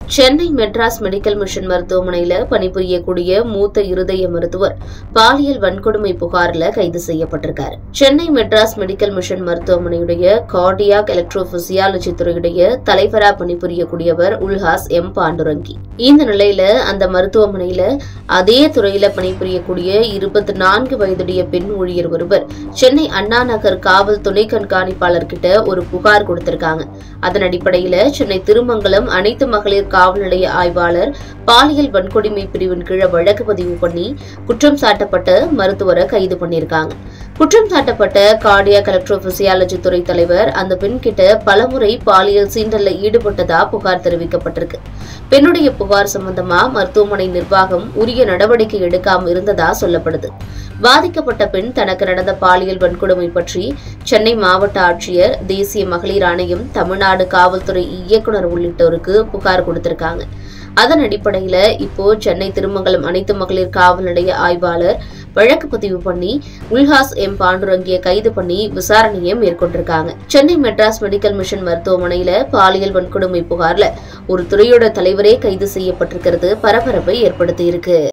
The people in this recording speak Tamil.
சென்னை மெட்ராஸ் மெடிக்கல் மிஷன் மருத்துவமனையில பணிபுரியக்கூடிய மூத்த இருதய மருத்துவர் பாலியல் வன்கொடுமை புகார்ல கைது செய்யப்பட்டிருக்காரு சென்னை மெட்ராஸ் மெடிக்கல் மிஷன் மருத்துவமனையுடைய கார்டியாக் எலக்ட்ரோபிசியாலஜி துறையுடைய தலைவரா பணிபுரியக்கூடியவர் உல்ஹாஸ் எம் பாண்டுரங்கி இந்த நிலையில அந்த மருத்துவமனையில அதே துறையில பணிபுரியக்கூடிய இருபத்தி நான்கு வயதுடைய பெண் ஊழியர் ஒருவர் சென்னை அண்ணா நகர் காவல் துணை கண்காணிப்பாளர் கிட்ட ஒரு புகார் கொடுத்திருக்காங்க அதன் அடிப்படையில சென்னை திருமங்கலம் அனைத்து மகளிர் காவல் நிலைய ஆய்வாளர் பாலியல் வன்கொடுமை பிரிவின் கீழே வழக்கு பதிவு பண்ணி குற்றம் சாட்டப்பட்ட மருத்துவரை கைது பண்ணியிருக்காங்க குற்றம் சாட்டப்பட்ட கார்டியாக் எலக்ட்ரோபிசியாலஜி துறை தலைவர் அந்த பெண் கிட்ட பலமுறை பாலியல் சீண்டல்ல ஈடுபட்டதா புகார் தெரிவிக்கப்பட்டிருக்கு பெண்ணுடைய புகார் சம்பந்தமா மருத்துவமனை நிர்வாகம் உரிய நடவடிக்கை எடுக்காம இருந்ததா சொல்லப்படுது பாதிக்கப்பட்ட பெண் தனக்கு நடந்த பாலியல் வன்கொடுமை பற்றி சென்னை மாவட்ட ஆட்சியர் தேசிய மகளிர் ஆணையம் தமிழ்நாடு காவல்துறை இயக்குனர் உள்ளிட்டோருக்கு புகார் கொடுத்திருக்காங்க அதன் அடிப்படையில இப்போ சென்னை திருமங்கலம் அனைத்து மகளிர் காவல் நிலைய ஆய்வாளர் வழக்கு பதிவு பண்ணி உல்ஹாஸ் எம் பாண்டுரங்கிய கைது பண்ணி விசாரணையை மேற்கொண்டிருக்காங்க சென்னை மெட்ராஸ் மெடிக்கல் மிஷன் மருத்துவமனையில பாலியல் வன்கொடுமை புகார்ல ஒரு துறையோட தலைவரே கைது செய்யப்பட்டிருக்கிறது பரபரப்பை ஏற்படுத்தியிருக்கு